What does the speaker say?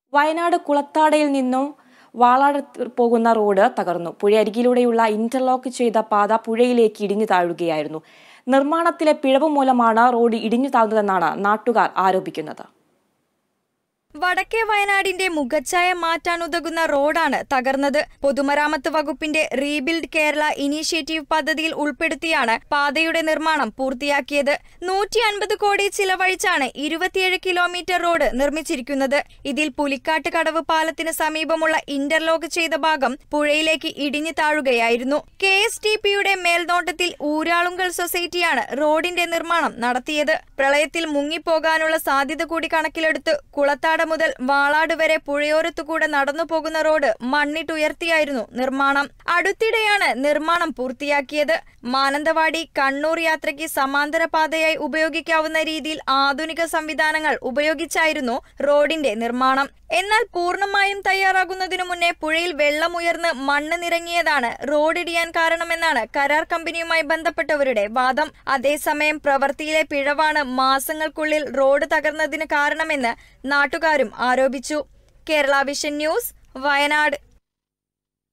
വയനാട് കുളത്താടയിൽ നിന്നും വാളാട് പോകുന്ന റോഡ് തകർന്നു പുഴയരികിലൂടെയുള്ള ഇന്റർലോക്ക് ചെയ്ത പാത പുഴയിലേക്ക് ഇടിഞ്ഞു താഴുകയായിരുന്നു നിർമ്മാണത്തിലെ പിഴവ് മൂലമാണ് റോഡ് ഇടിഞ്ഞു താഴ്ന്നതെന്നാണ് നാട്ടുകാർ ആരോപിക്കുന്നത് വടക്കേ വയനാടിന്റെ മുഖച്ഛായ മാറ്റാനുതകുന്ന റോഡാണ് തകർന്നത് പൊതുമരാമത്ത് വകുപ്പിന്റെ റീബിൽഡ് കേരള ഇനീഷ്യേറ്റീവ് പദ്ധതിയിൽ ഉൾപ്പെടുത്തിയാണ് പാതയുടെ നിർമ്മാണം പൂർത്തിയാക്കിയത് നൂറ്റി അൻപത് കോടി ചിലവഴിച്ചാണ് ഇരുപത്തിയേഴ് കിലോമീറ്റർ റോഡ് നിർമ്മിച്ചിരിക്കുന്നത് ഇതിൽ പുലിക്കാട്ട് കടവ് പാലത്തിന് സമീപമുള്ള ഇന്റർലോക്ക് ചെയ്ത ഭാഗം പുഴയിലേക്ക് ഇടിഞ്ഞു താഴുകയായിരുന്നു കെ എസ് ടി പിയുടെ മേൽനോട്ടത്തിൽ ഊരാളുങ്കൽ സൊസൈറ്റിയാണ് റോഡിന്റെ നിർമ്മാണം നടത്തിയത് പ്രളയത്തിൽ മുങ്ങിപ്പോകാനുള്ള സാധ്യത കൂടി കണക്കിലെടുത്ത് കുളത്താട് മുതൽ വാളാട് വരെ പുഴയോരത്തുകൂടെ നടന്നു പോകുന്ന റോഡ് മണ്ണിട്ടുയർത്തിയായിരുന്നു നിർമ്മാണം അടുത്തിടെയാണ് നിർമ്മാണം പൂർത്തിയാക്കിയത് മാനന്തവാടി കണ്ണൂർ യാത്രയ്ക്ക് സമാന്തര പാതയായി ഉപയോഗിക്കാവുന്ന രീതിയിൽ ആധുനിക സംവിധാനങ്ങൾ ഉപയോഗിച്ചായിരുന്നു റോഡിന്റെ നിർമ്മാണം എന്നാൽ പൂർണ്ണമായും തയ്യാറാകുന്നതിനു മുന്നേ പുഴയിൽ വെള്ളമുയർന്ന് മണ്ണ് നിറങ്ങിയതാണ് റോഡിടിയാൻ കാരണമെന്നാണ് കരാർ കമ്പനിയുമായി ബന്ധപ്പെട്ടവരുടെ വാദം അതേസമയം പ്രവൃത്തിയിലെ പിഴവാണ് മാസങ്ങൾക്കുള്ളിൽ റോഡ് തകർന്നതിന് കാരണമെന്ന് നാട്ടുകാരും ആരോപിച്ചു കേരള വിഷൻ ന്യൂസ് വയനാട്